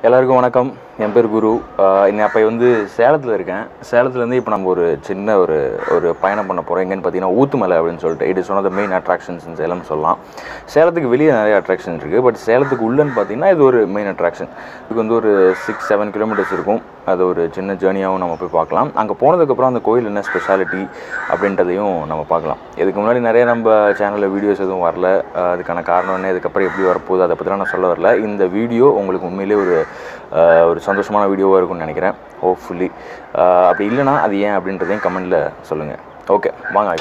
எல்லாருக்கும் வணக்கம் என் பேர் குரு ஆஹ் இன்னும் அப்போ வந்து சேலத்தில் இருக்கேன் சேலத்துலேருந்து இப்போ நம்ம ஒரு சின்ன ஒரு ஒரு பயணம் பண்ண போகிறோம் எங்கன்னு பார்த்தீங்கன்னா ஊத்துமலை அப்படின்னு சொல்லிட்டு it is one of the main attractions in Salem சொல்லலாம் சேலத்துக்கு வெளியே நிறைய அட்ராக்ஷன் இருக்குது பட் சேலத்துக்கு உள்ளன்னு பார்த்தீங்கன்னா இது ஒரு மெயின் அட்ராக்ஷன் இதுக்கு வந்து ஒரு சிக்ஸ் செவன் கிலோமீட்டர்ஸ் இருக்கும் அது ஒரு சின்ன ஜேர்னியாகவும் நம்ம போய் பார்க்கலாம் அங்கே போனதுக்கப்புறம் அந்த கோயில் என்ன ஸ்பெஷாலிட்டி அப்படின்றதையும் நம்ம பார்க்கலாம் இதுக்கு முன்னாடி நிறைய நம்ம சேனலில் வீடியோஸ் எதுவும் வரல ஆஹ் அதுக்கான காரணம் என்ன இதுக்கப்புறம் எப்படி வரப்போகுது அதை பற்றிலாம் நான் சொல்ல வரல இந்த வீடியோ உங்களுக்கு உண்மையிலே ஒரு ஆஹ் ஒரு சந்தோஷமான வீடியோவாக இருக்கும்னு நினைக்கிறேன் ஹோப்ஃபுல்லி அப்படி இல்லைனா அது ஏன் அப்படின்றதையும் கமெண்டில் சொல்லுங்கள் ஓகே வாங்க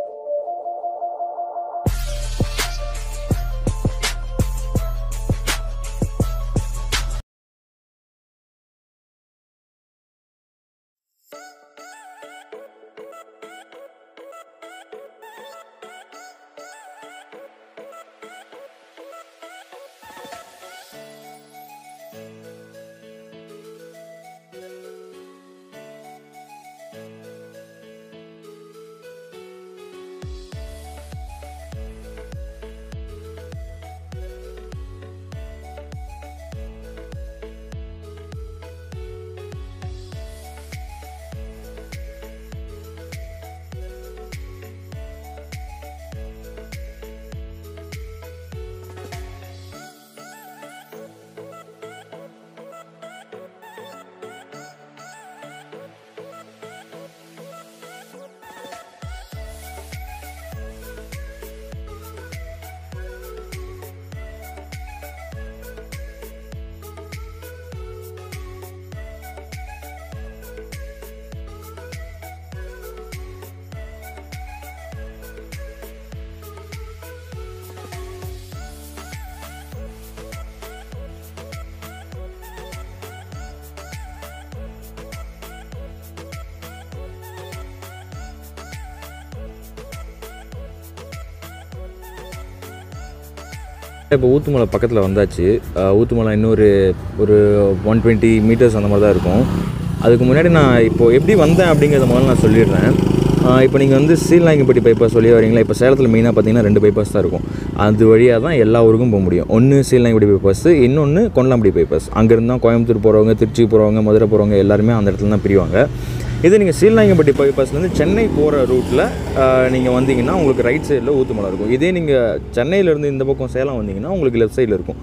இப்போ ஊத்துமலை பக்கத்தில் வந்தாச்சு அஹ் ஊத்துமலை இன்னொரு ஒரு ஒன் டுவெண்ட்டி மீட்டர்ஸ் அந்த மாதிரி தான் இருக்கும் அதுக்கு முன்னாடி நான் இப்போது எப்படி வந்தேன் அப்படிங்கிறத முதல்ல நான் சொல்லிடுறேன் அஹ் இப்போ நீங்கள் வந்து சீலாங்கிப்பட்டி பைபாஸ் சொல்லி வரீங்களா இப்போ சேலத்தில் மெயினாக பார்த்தீங்கன்னா ரெண்டு பைபாஸ் தான் இருக்கும் அது வழியாக தான் எல்லா ஊருக்கும் போக முடியும் ஒன்று சீலாங்கிப்பட்டி பைபாஸ் இன்னொன்று கொண்டலாம்பட்டி பைபாஸ் அங்கேருந்து தான் கோயம்புத்தூர் போகிறவங்க திருச்சி போகிறவங்க மதுரை போகிறவங்க எல்லாருமே அந்த இடத்துல தான் பிரிவாங்க இது நீங்கள் சீல்நாயங்கப்பட்டி பைபாஸ்லேருந்து சென்னை போகிற ரூட்டில் நீங்கள் வந்தீங்கன்னா உங்களுக்கு ரைட் சைடில் ஊத்துமலை இருக்கும் இதே நீங்கள் சென்னையிலேருந்து இந்த பக்கம் சேலம் வந்தீங்கன்னா உங்களுக்கு லெஃப்ட் சைடில் இருக்கும்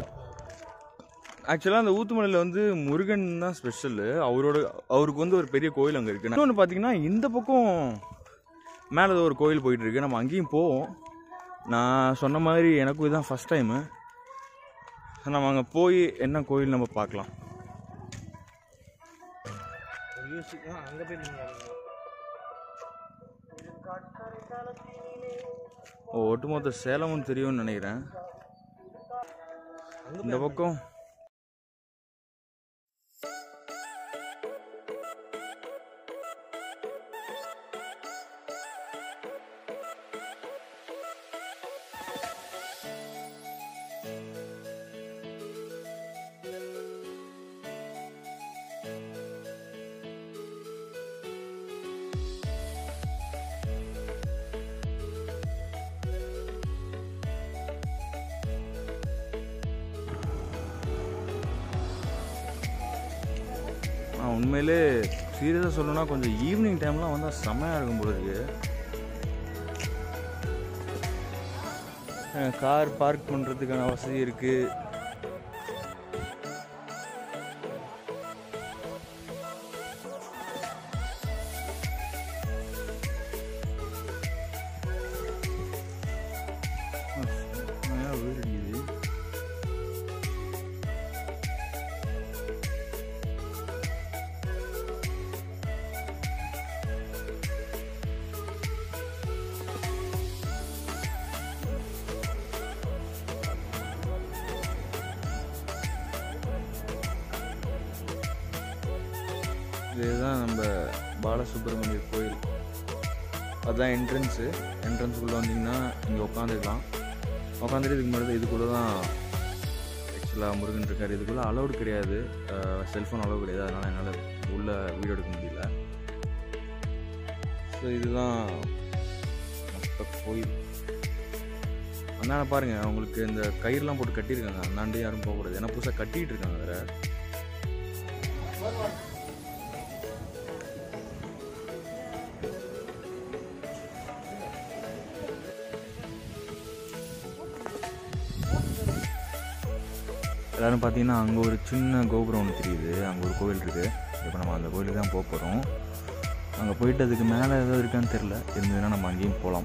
ஆக்சுவலாக அந்த ஊத்துமலையில் வந்து முருகன் தான் ஸ்பெஷலு அவரோட அவருக்கு வந்து ஒரு பெரிய கோயில் அங்கே இருக்குது இன்னொன்று பார்த்தீங்கன்னா இந்த பக்கம் மேலே ஏதோ ஒரு கோயில் போயிட்டு இருக்கு நம்ம அங்கேயும் போவோம் நான் சொன்ன மாதிரி எனக்கும் இதுதான் ஃபஸ்ட் டைமு நம்ம அங்கே போய் என்ன கோயில் நம்ம பார்க்கலாம் ஓ ஒட்டுமொத்த சேலமும் தெரியும்னு நினைக்கிறேன் இந்த பக்கம் ஆ உண்மையிலே சீரியஸாக சொல்லணும்னா கொஞ்சம் ஈவினிங் டைம்லாம் வந்தால் செம்மையாக இருக்கும் போல இருக்கு கார் பார்க் பண்ணுறதுக்கான வசதி இருக்குது வீடு அடிக்குது இதுதான் நம்ம பாலசுப்ரமணியர் கோயில் அதுதான் என்ட்ரன்ஸு என்ட்ரன்ஸுக்குள்ளே வந்தீங்கன்னா இங்கே உட்காந்துக்கலாம் உட்காந்துட்டு இதுக்கு முன்னாடி இதுக்குள்ளே தான் ஆக்சுவலாக முருகன் இருக்கார் இதுக்குள்ளே அலௌடு கிடையாது செல்ஃபோன் அலோவ் கிடையாது அதனால் என்னால் உள்ளே வீடியோ எடுக்க முடியல ஸோ இதுதான் மொத்த கோயில் அந்தாண்ட பாருங்க அவங்களுக்கு இந்த கயிறுலாம் போட்டு கட்டியிருக்காங்க அந்தாண்டு யாரும் போகக்கூடாது ஏன்னா புதுசாக கட்டிட்டு இருக்காங்க வேற எல்லாரும் பார்த்தீங்கன்னா அங்கே ஒரு சின்ன கோபுரம் ஒன்று தெரியுது அங்கே ஒரு கோவில் இருக்குது இப்போ நம்ம அந்த கோயிலுக்கு தான் போக போகிறோம் அங்கே போயிட்டு அதுக்கு மேலே ஏதாவது இருக்கான்னு தெரில இருந்ததுன்னா நம்ம அங்கேயும் போகலாம்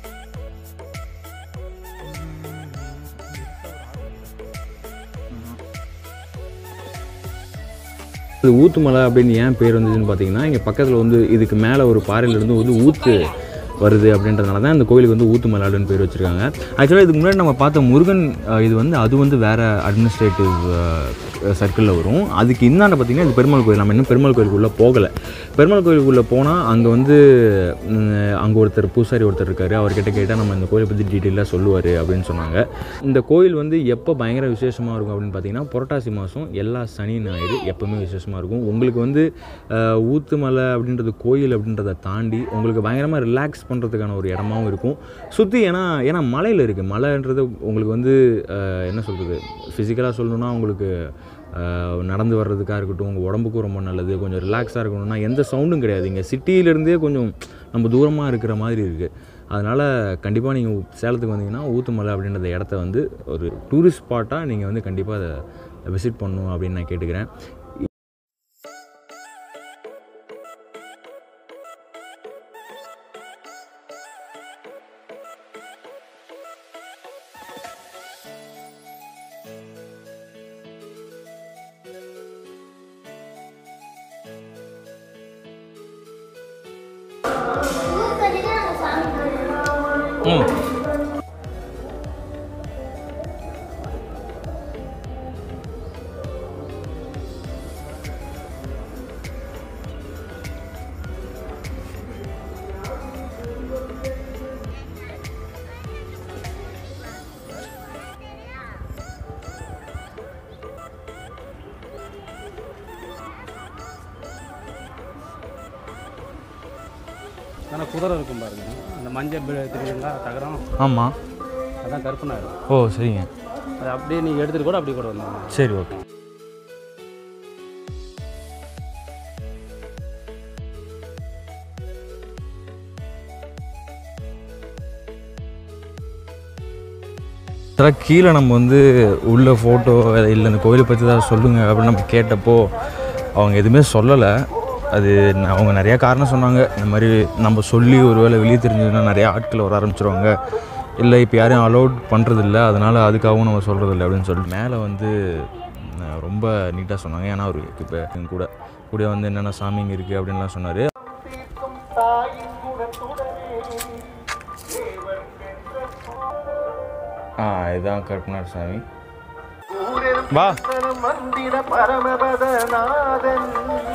இது ஊத்துமலை அப்படின்னு ஏன் பேர் வந்ததுன்னு பார்த்தீங்கன்னா இங்கே பக்கத்தில் வந்து இதுக்கு மேலே ஒரு பாறையிலேருந்து வந்து ஊத்து வருது அப்படின்றதுனால தான் இந்த கோயிலுக்கு வந்து ஊத்துமலை அப்படின்னு பேர் வச்சுருக்காங்க ஆக்சுவலாக இதுக்கு முன்னாடி நம்ம பார்த்த முருகன் அஹ், இது வந்து அது வந்து வேறு அட்மினிஸ்ட்ரேட்டிவ் சர்க்கிளில் வரும் அதுக்கு இந்தாண்ட பார்த்தீங்கன்னா இது பெருமாள் கோயில் நம்ம இன்னும் பெருமாள் கோயிலுக்குள்ளே போகலை பெருமாள் கோயிலுக்குள்ளே போனால் அங்கே வந்து அங்கே ஒருத்தர் பூசாரி ஒருத்தர் இருக்கார் அவர்கிட்ட கேட்டால் நம்ம இந்த கோயிலை பற்றி டீட்டெயிலாக சொல்லுவார் அப்படின்னு சொன்னாங்க இந்த கோயில் வந்து எப்போ பயங்கர விசேஷமாக இருக்கும் அப்படின்னு பார்த்தீங்கன்னா புரட்டாசி மாதம் எல்லா சனி ஞாயிறு எப்போவுமே விசேஷமாக இருக்கும் உங்களுக்கு வந்து அஹ், ஊத்துமலை அப்படின்றது கோயில் அப்படின்றத தாண்டி உங்களுக்கு பயங்கரமாக ரிலாக்ஸ் பண்ணுறதுக்கான ஒரு இடமாவும் இருக்கும் சுற்றி ஏன்னா ஏன்னா மலையில் இருக்குது மலைன்றது உங்களுக்கு வந்து அஹ், என்ன சொல்கிறது ஃபிசிக்கலாக சொல்லணும்னா உங்களுக்கு அஹ், நடந்து வர்றதுக்காக இருக்கட்டும் உங்கள் உடம்புக்கும் ரொம்ப நல்லது கொஞ்சம் ரிலாக்ஸாக இருக்கணும்னா எந்த சவுண்டும் கிடையாது இங்கே சிட்டியிலேருந்தே கொஞ்சம் நம்ம தூரமாக இருக்கிற மாதிரி இருக்குது அதனால் கண்டிப்பாக நீங்கள் சேலத்துக்கு வந்தீங்கன்னா ஊத்துமலை அப்படின்ற இடத்த வந்து ஒரு டூரிஸ்ட் ஸ்பாட்டாக நீங்கள் வந்து கண்டிப்பாக அதை விசிட் பண்ணணும் அப்படின்னு நான் கேட்டுக்கிறேன் ஊர் கட்டிட்டு நாங்கள் சாமி கும்பிடுவோம் ம் ஆனால் குதிரை இருக்கும் பாருங்க அந்த மஞ்சள் பி- தெரியுதுங்களா தகரம் ஆமாம் அதான் கற்பனாரு ஓ சரிங்க அது அப்படியே நீங்கள் எடுத்துகிட்டு கூட அப்படி கூட வந்தாங்க சரி ஓகே கீழே நம்ம வந்து உள்ள ஃபோட்டோ இல்லை இந்த கோயிலை பற்றி தான் சொல்லுங்கள் அப்படின்னு நம்ம கேட்டப்போ அவங்க எதுவுமே சொல்லலை அது ந- அவங்க நிறையா காரணம் சொன்னாங்க இந்த மாதிரி நம்ம சொல்லி ஒருவேளை வெளியே தெரிஞ்சதுன்னா நிறையா ஆட்கள் வர ஆரம்பிச்சிருவாங்க இல்லை இப்போ யாரையும் அலோட் பண்ணுறதில்ல அதனால் அதுக்காகவும் நம்ம சொல்கிறதில்ல அப்படின்னு சொல்லிட்டு மேலே வந்து அஹ், ரொம்ப நீட்டாக சொன்னாங்க ஏன்னா அவர் இப்போ எங்க கூட கூட வந்து என்னென்ன சாமிங்க இருக்குது அப்படின்லாம் சொன்னார் ஆ இதுதான் கருப்பனார் சாமி வா மந்திர பரமபதநாதன்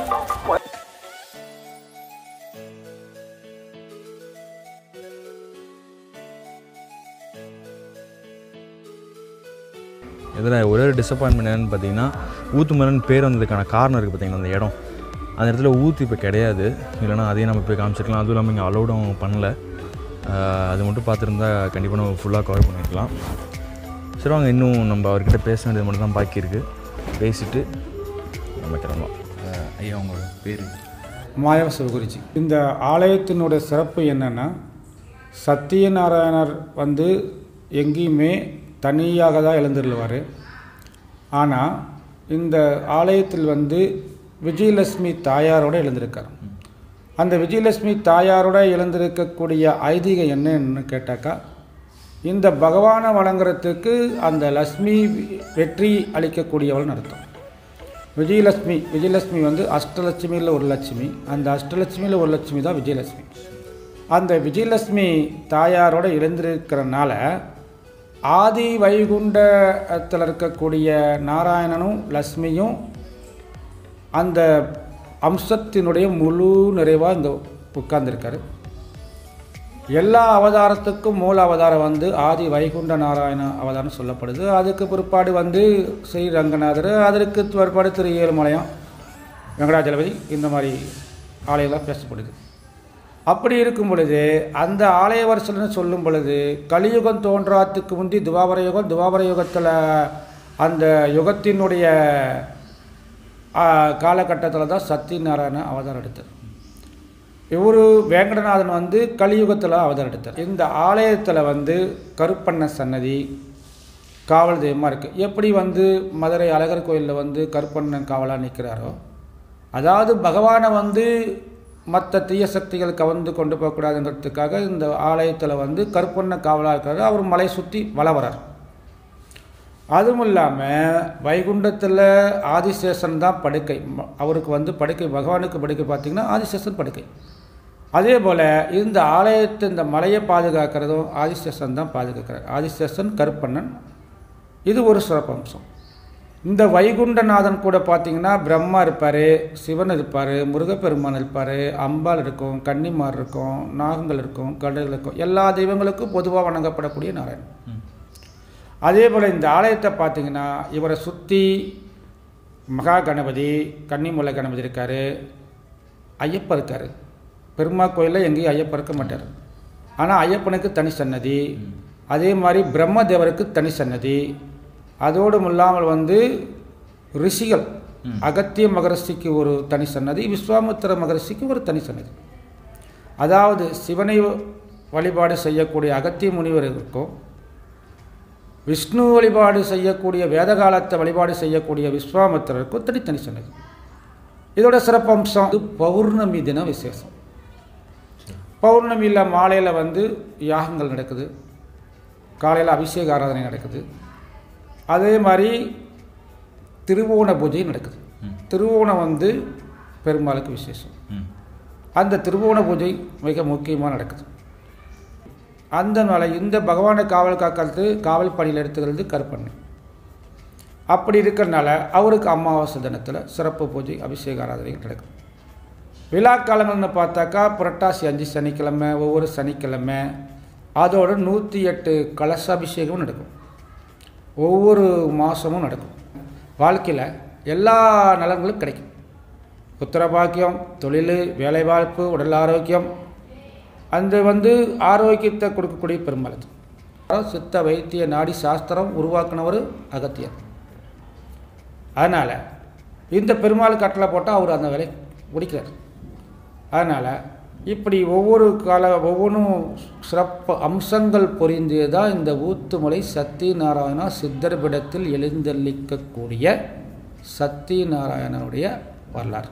இதில் ஒரே ஒரு டிசப்பாயின்மெண்ட் என்னன்னு பார்த்தீங்கன்னா ஊத்துமலைன்னு பேர் வந்ததுக்கான காரணம் இருக்குது பார்த்தீங்கன்னா அந்த இடம் அந்த இடத்துல ஊத்து இப்போ கிடையாது இல்லைன்னா அதையும் நம்ம போய் காமிச்சிருக்கலாம் அதுவும் இல்லாமல் இங்கே அலோடும் பண்ணல ஆஹ் அது மட்டும் பார்த்துருந்தா கண்டிப்பாக நம்ம ஃபுல்லாக கவர் பண்ணிருக்கலாம் சரி வாங்க இன்னும் நம்ம அவர்கிட்ட பேச வேண்டியது மட்டும் தான் பாக்கி இருக்குது பேசிட்டு நம்ம கிளம்பலாம் ஆஹ் ஐயா உங்களோட பேர் மாயவ சிவகுருஜி இந்த ஆலயத்தினுடைய சிறப்பு என்னன்னா சத்தியநாராயணர் வந்து எங்கேயுமே தனியாக தான் எழுந்துருவார் ஆனால் இந்த ஆலயத்தில் வந்து விஜயலட்சுமி தாயாரோட எழுந்திருக்கார் அந்த விஜயலட்சுமி தாயாரோட எழுந்திருக்கக்கூடிய ஐதீகம் என்னன்னு கேட்டாக்கா இந்த பகவானை வணங்குறதுக்கு அந்த லக்ஷ்மி வெற்றி அளிக்கக்கூடியவள்னு அர்த்தம் விஜயலட்சுமி விஜயலட்சுமி வந்து அஷ்டலட்சுமியில் ஒரு லட்சுமி அந்த அஷ்டலட்சுமியில் ஒரு லட்சுமி தான் விஜயலட்சுமி அந்த விஜயலட்சுமி தாயாரோட எழுந்திருக்கிறனால ஆதி வைகுண்டத்தில் இருக்கக்கூடிய நாராயணனும் லக்ஷ்மியும் அந்த அம்சத்தினுடைய முழு நிறைவாக இங்கே உட்கார்ந்துருக்காரு எல்லா அவதாரத்துக்கும் மூல அவதாரம் வந்து ஆதி வைகுண்ட நாராயண அவதாரம் சொல்லப்படுது அதுக்கு பிற்பாடு வந்து ஸ்ரீ ரங்கநாதர் அதற்கு பிற்பாடு திரு ஏழுமலையம் வெங்கடாஜலபதி இந்த மாதிரி ஆலயம்லாம் பேசப்படுது அப்படி இருக்கும் பொழுது அந்த ஆலய வருஷம்னு சொல்லும் பொழுது கலியுகம் தோன்றாத்துக்கு முந்தி துவாபர யுகம் துவாபர யுகத்தில் அந்த யுகத்தினுடைய காலகட்டத்தில் தான் சத்யநாராயண அவதாரம் எடுத்தார் இவர் வேங்கடநாதன் வந்து கலியுகத்தில் அவதாரம் எடுத்தார் இந்த ஆலயத்தில் வந்து கருப்பண்ண சன்னதி காவல் தெய்வமாக இருக்குது எப்படி வந்து மதுரை அழகர் கோயிலில் வந்து கருப்பண்ணன் காவலாக நிற்கிறாரோ அதாவது பகவானை வந்து மற்ற தீய சக்திகள் கவர்ந்து கொண்டு போகக்கூடாதுன்றதுக்காக இந்த ஆலயத்தில் வந்து கருப்பண்ண காவலாக இருக்கிறாரு அவர் மலை சுற்றி வள வரார் அதுவும் இல்லாமல் வைகுண்டத்தில் ஆதிசேஷன் தான் படுக்கை ம- அவருக்கு வந்து படுக்கை பகவானுக்கு படுக்கை பார்த்திங்கன்னா ஆதிசேஷன் படுக்கை அதே போல் இந்த ஆலயத்தை இந்த மலையை பாதுகாக்கிறதும் ஆதிசேஷன் தான் பாதுகாக்கிறார் ஆதிசேஷன் கருப்பண்ணன் இது ஒரு சிறப்பம்சம் இந்த வைகுண்டநாதன் கூட பார்த்தீங்கன்னா பிரம்மா இருப்பார் சிவன் இருப்பார் முருகப்பெருமான் இருப்பார் அம்பாள் இருக்கும் கன்னிமார் இருக்கும் நாகங்கள் இருக்கும் கடல் இருக்கும் எல்லா தெய்வங்களுக்கும் பொதுவாக வணங்கப்படக்கூடிய நாராயணன் அதே போல் இந்த ஆலயத்தை பார்த்தீங்கன்னா இவரை சுற்றி மகா கணபதி கன்னிமூல கணபதி இருக்கார் ஐயப்பர் இருக்கார் பெருமா கோயிலில் எங்கேயும் ஐயப்பர் இருக்க மாட்டார் ஆனால் ஐயப்பனுக்கு தனி சன்னதி அதே மாதிரி பிரம்மதேவருக்கு தனி சன்னதி அதோடும் இல்லாமல் வந்து ரிஷிகள் அகத்திய மகரிஷிக்கு ஒரு தனி சன்னதி விஸ்வாமித்திர மகரிஷிக்கு ஒரு தனி சன்னதி அதாவது சிவனை வழிபாடு செய்யக்கூடிய அகத்திய முனிவர் இருக்கும் விஷ்ணு வழிபாடு செய்யக்கூடிய வேதகாலத்தை வழிபாடு செய்யக்கூடிய விஸ்வாமித்திரருக்கும் தனித்தனி சன்னதி இதோட சிறப்பம்சம் இது பௌர்ணமி தினம் விசேஷம் பௌர்ணமியில் மாலையில் வந்து யாகங்கள் நடக்குது காலையில் அபிஷேக ஆராதனை நடக்குது அதே மாதிரி திருவோண பூஜை நடக்குது திருவோணம் வந்து பெருமாளுக்கு விசேஷம் அந்த திருவோண பூஜை மிக முக்கியமாக நடக்குது அந்த நாளை இந்த பகவானை காவல் காக்கிறது காவல் பணியில் எடுத்துக்கிறது கருப்பண்ணன் அப்படி இருக்கிறனால அவருக்கு அமாவாசை தினத்தில் சிறப்பு பூஜை அபிஷேக ஆராதனைகள் நடக்கும் விழா காலங்கள்னு பார்த்தாக்கா புரட்டாசி அஞ்சு சனிக்கிழமை ஒவ்வொரு சனிக்கிழமை அதோட நூற்றி எட்டு கலசாபிஷேகமும் நடக்கும் ஒவ்வொரு மாதமும் நடக்கும் வாழ்க்கையில் எல்லா நலன்களும் கிடைக்கும் புத்திர பாக்கியம் தொழில் வேலைவாய்ப்பு உடல் ஆரோக்கியம் அந்த வந்து ஆரோக்கியத்தை கொடுக்கக்கூடிய பெருமாள் அது. அதாவது சித்த வைத்திய நாடி சாஸ்திரம் உருவாக்குனவர் அகத்தியர் அதனால் இந்த பெருமாள் கட்டளை போட்டால் அவர் அந்த வேலையை முடிக்கிறார் அதனால் இப்படி ஒவ்வொரு கால ஒவ்வொன்றும் சிறப்பு அம்சங்கள் பொரிந்து தான் இந்த ஊத்துமலை சத்தியநாராயணா சித்தர்பிடத்தில் எழுந்தள்ளிக்கக்கூடிய சத்தியநாராயணனுடைய வரலாறு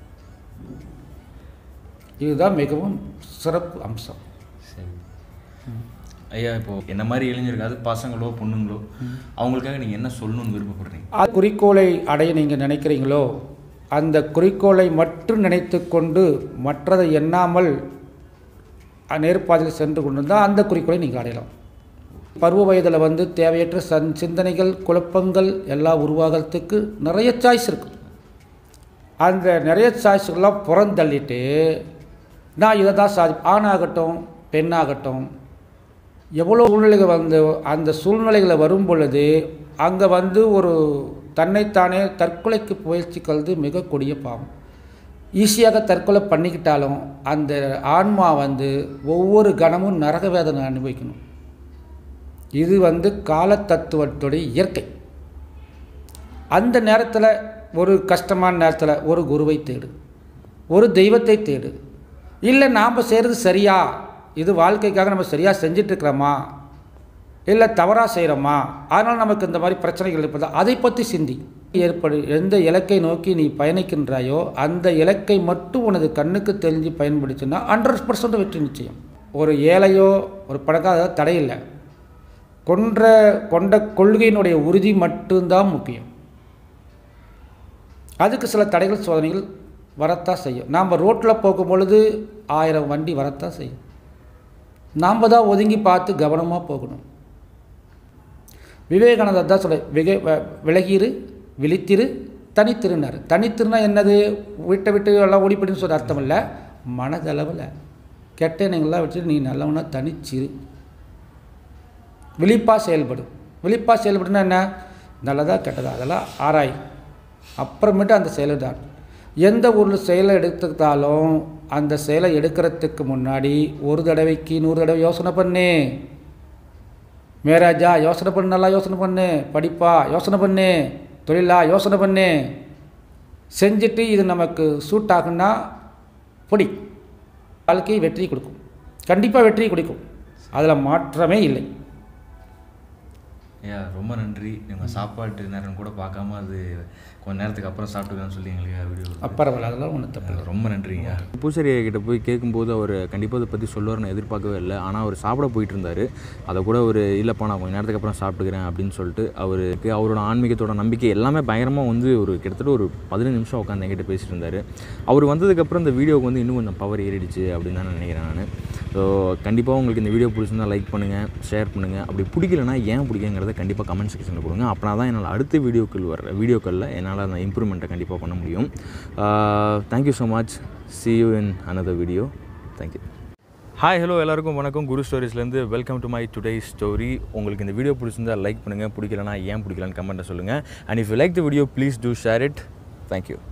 இதுதான் மிகவும் சிறப்பு அம்சம் சரி ஐயா இப்போ என்ன மாதிரி இளைஞர்கள் அது பசங்களோ பொண்ணுங்களோ அவங்களுக்காக நீங்கள் என்ன சொல்லணும்னு விருப்பப்படுறீங்க அது குறிக்கோளை அடைய நீங்கள் நினைக்கிறீங்களோ அந்த குறிக்கோளை மட்டும் நினைத்து கொண்டு மற்றதை எண்ணாமல் நேர்பாதையில் சென்று கொண்டிருந்தால் அந்த குறிக்கோளை நீங்கள் அடையலாம் பருவ வயதில் வந்து தேவையற்ற சன் சிந்தனைகள் குழப்பங்கள் எல்லாம் உருவாகிறதுக்கு நிறைய சாய்ஸ் இருக்குது அந்த நிறைய சாய்ஸ்கள்லாம் புறந்தள்ளிட்டு நான் இதை தான் சாதி ஆணாகட்டும் பெண்ணாகட்டும் எவ்வளோ சூழ்நிலைகள் வந்து அந்த சூழ்நிலைகளை வரும் பொழுது அங்கே வந்து ஒரு தன்னைத்தானே தற்கொலைக்கு முயற்சிக்கிறது மிக கொடிய பாவம் ஈஸியாக தற்கொலை பண்ணிக்கிட்டாலும் அந்த ஆன்மா வந்து ஒவ்வொரு கணமும் நரக வேதனை அனுபவிக்கணும் இது வந்து கால தத்துவத்துடைய இயற்கை அந்த நேரத்தில் ஒரு கஷ்டமான நேரத்தில் ஒரு குருவை தேடு ஒரு தெய்வத்தை தேடு இல்லை நாம் செய்கிறது சரியா இது வாழ்க்கைக்காக நம்ம சரியாக செஞ்சிட்ருக்கிறோமா இல்லை தவறாக செய்கிறோமா அதனால் நமக்கு இந்த மாதிரி பிரச்சனைகள் இருப்பதா அதை பற்றி சிந்தி ஏற்படு எந்த இலக்கை நோக்கி நீ பயணிக்கின்றாயோ அந்த இலக்கை மட்டும் உனது கண்ணுக்கு தெரிஞ்சு பயன்படுத்தினா ஹண்ட்ரட் பர்சன்ட் வெற்றி நிச்சயம் ஒரு ஏழையோ ஒரு பணக்கார தடையில்லை கொன்ற கொண்ட கொள்கையினுடைய உறுதி மட்டும்தான் முக்கியம் அதுக்கு சில தடைகள் சோதனைகள் வரத்தான் செய்யும் நாம் ரோட்டில் போகும் பொழுது ஆயிரம் வண்டி வரத்தான் செய்யும் நாம் தான் ஒதுங்கி பார்த்து கவனமாக போகணும் விவேகானந்தர் தான் சொல்ல விக வ- விலகிரு விழித்திரு தனித்திருனார் தனித்திருனா என்னது வீட்டை விட்டு எல்லாம் ஓடிப்படின்னு சொல்ற அர்த்தம் இல்லை மனதளவில் கெட்ட எண்ணங்கள்லாம் வச்சு நீ நல்லவனா தனிச்சிரு விழிப்பாக செயல்படும் விழிப்பாக செயல்படுனா என்ன நல்லதா கெட்டதா அதெல்லாம் ஆராய் அப்புறமேட்டு அந்த செயலை தான் எந்த ஒரு செயலை எடுத்துக்கிட்டாலும் அந்த செயலை எடுக்கிறதுக்கு முன்னாடி ஒரு தடவைக்கு நூறு தடவை யோசனை பண்ணு மேராஜா யோசனை பண்ணு நல்லா யோசனை பண்ணு படிப்பா யோசனை பண்ணு தொழிலா யோசனை பண்ணு செஞ்சுட்டு இது நமக்கு சூட் ஆகுன்னா பொடி வாழ்க்கை வெற்றி கொடுக்கும் கண்டிப்பாக வெற்றி கொடுக்கும் அதில் மாற்றமே இல்லை ஐயா ரொம்ப நன்றி நீங்கள் சாப்பாட்டு நேரம் கூட பார்க்காம அது கொஞ்ச நேரத்துக்கு அப்புறம் சாப்பிட்டுக்கலாம்னு சொல்லி எங்களுக்கு வீடியோ பரவாயில்ல அதெல்லாம் ஒன்றும் தப்பு இல்லை. ரொம்ப நன்றிங்க பூசாரி கிட்ட போய் கேட்கும்போது அவர் கண்டிப்பாக அதை பற்றி சொல்லுவார்னு எதிர்பார்க்கவே இல்லை ஆனால் அவர் சாப்பிட போயிட்டு இருந்தார் அதை கூட ஒரு இல்லைப்பா நான் கொஞ்சம் நேரத்துக்கு அப்புறம் சாப்பிட்டுக்கிறேன் அப்படின்னு சொல்லிட்டு அவருக்கு அவரோட ஆன்மீகத்தோட நம்பிக்கை எல்லாமே பயங்கரமாக வந்து ஒரு கிட்டத்தட்ட ஒரு பதினஞ்சு நிமிஷம் உட்காந்து என்கிட்ட பேசிட்டு இருந்தார் அவர் வந்ததுக்கப்புறம் இந்த வீடியோவுக்கு வந்து இன்னும் கொஞ்சம் பவர் ஏறிடுச்சு அப்படின்னு தான் நான் நினைக்கிறேன் நான் ஸோ கண்டிப்பாக உங்களுக்கு இந்த வீடியோ பிடிச்சிருந்தா லைக் பண்ணுங்கள் ஷேர் பண்ணுங்கள் அப்படி பிடிக்கலனா ஏன் பிடிக்குங்கிறத கண்டிப்பாக கமெண்ட் செக்ஷனில் கொடுங்க அப்படின்னா தான் என்னால் அடுத்த வீடியோக்கள் வர வீடியோக்களில் என்னால் அந்த இம்ப்ரூவ்மெண்ட்டை கண்டிப்பாக பண்ண முடியும் thank you so much see you in another video thank you hi hello எல்லாருக்கும் வணக்கம் குரு ஸ்டோரிஸ்லேருந்து welcome to my today story உங்களுக்கு இந்த வீடியோ பிடிச்சிருந்தா லைக் பண்ணுங்கள் பிடிக்கலனா ஏன் பிடிக்கலன்னு கமெண்ட்டை சொல்லுங்கள் and if you like the video please do share it thank you